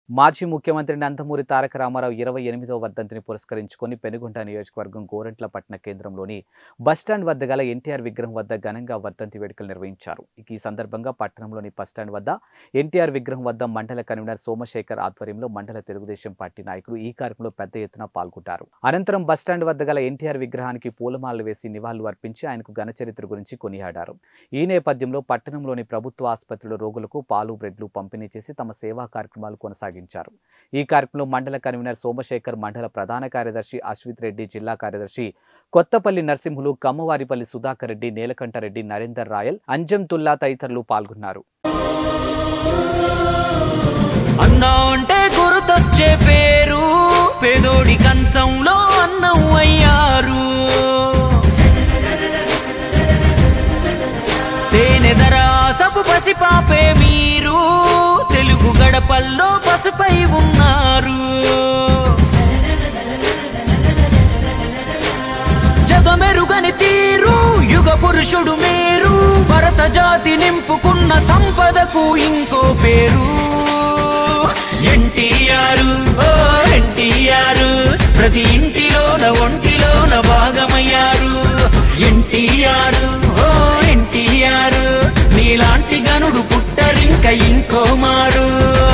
మాజీ ముఖ్యమంత్రి నందమూరి తారక రామారావు ఇరవై ఎనిమిదవ వర్ధంతిని పురస్కరించుకొని పెనుగొండ నియోజకవర్గం గోరంట్ల పట్టణ కేంద్రంలోని బస్టాండ్ వద్ద గల ఎన్టీఆర్ విగ్రహం వద్ద ఘనంగా వర్ధంతి వేడుకలు నిర్వహించారు ఇక ఈ సందర్భంగా పట్టణంలోని బస్టాండ్ వద్ద ఎన్టీఆర్ విగ్రహం వద్ద మండల కన్వీనర్ సోమశేఖర్ ఆధ్వర్యంలో మండల తెలుగుదేశం పార్టీ నాయకులు ఈ కార్యక్రమంలో పెద్ద ఎత్తున పాల్గొంటారు అనంతరం బస్టాండ్ వద్ద గల ఎన్టీఆర్ విగ్రహానికి పూలమాలలు వేసి నివాళులు అర్పించి ఆయనకు ఘన చరిత్ర గురించి కొనియాడారు ఈ నేపథ్యంలో పట్టణంలోని ప్రభుత్వ ఆసుపత్రుల రోగులకు పాలు బ్రెడ్లు పంపిణీ చేసి తమ సేవా కార్యక్రమాలు కొనసాగించారు ఈ కార్యక్రమంలో మండల కన్వీనర్ సోమశేఖర్ మండల ప్రధాన కార్యదర్శి అశ్విత్ రెడ్డి జిల్లా కార్యదర్శి కొత్తపల్లి నరసింహులు కమ్మవారిపల్లి సుధాకర్ రెడ్డి నీలకంఠరెడ్డి నరేందర్ రాయల్ అంజం తుల్లా తదితరులు పాల్గొన్నారు అన్నా అంటే గుర్తొచ్చే పేరు పేదోడి కంచంలో అన్నం అయ్యారు తేనె దరాసపు పసిపాపే మీరు తెలుగు గడపల్లో పసుపై ఉన్నారు జగమెరుగని తీరు యుగ పురుషుడు మీరు భరత జాతి నింపుకున్న సంపదకు ఇంకో పేరు ఎన్టీఆర్ ఓ ఎన్టీఆర్ ప్రతి ఇంటిలోన ఒంటిలోన భాగమయ్యారు ఎన్టీఆర్ ఓ ఎన్టీఆర్ నీలాంటి గనుడు పుట్టరింక ఇంకో మారు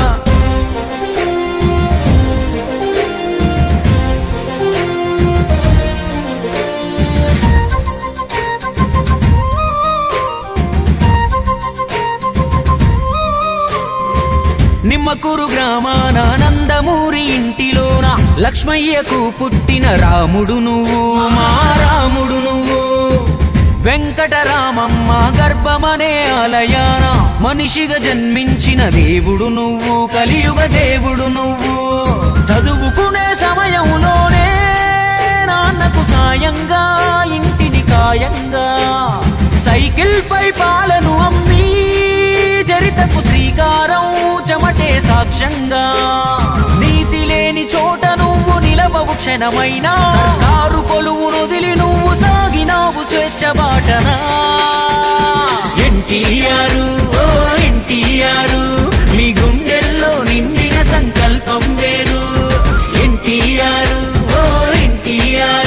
నిమ్మకూరు గ్రామాన నందమూరి ఇంటిలోన లక్ష్మయ్యకు పుట్టిన రాముడు నువ్వు మా రాముడు నువ్వు వెంకటరామమ్మ గర్భమనే ఆలయాన మనిషిగా జన్మించిన దేవుడు నువ్వు కలియుగ దేవుడు నువ్వు చదువుకునే సమయంలోనే నాన్నకు సాయంగా ఇంటిని కాయంగా సైకిల్ పై పాలను అమ్మి చరితకు శ్రీకారం చెమటే సాక్ష్యంగా నీతి లేని చోట నువ్వు నిలవవు క్షణమైనా సర్కారు కొలువును దిలి నువ్వు సాగినావు స్వేచ్ఛ బాటనా ఎన్టీఆర్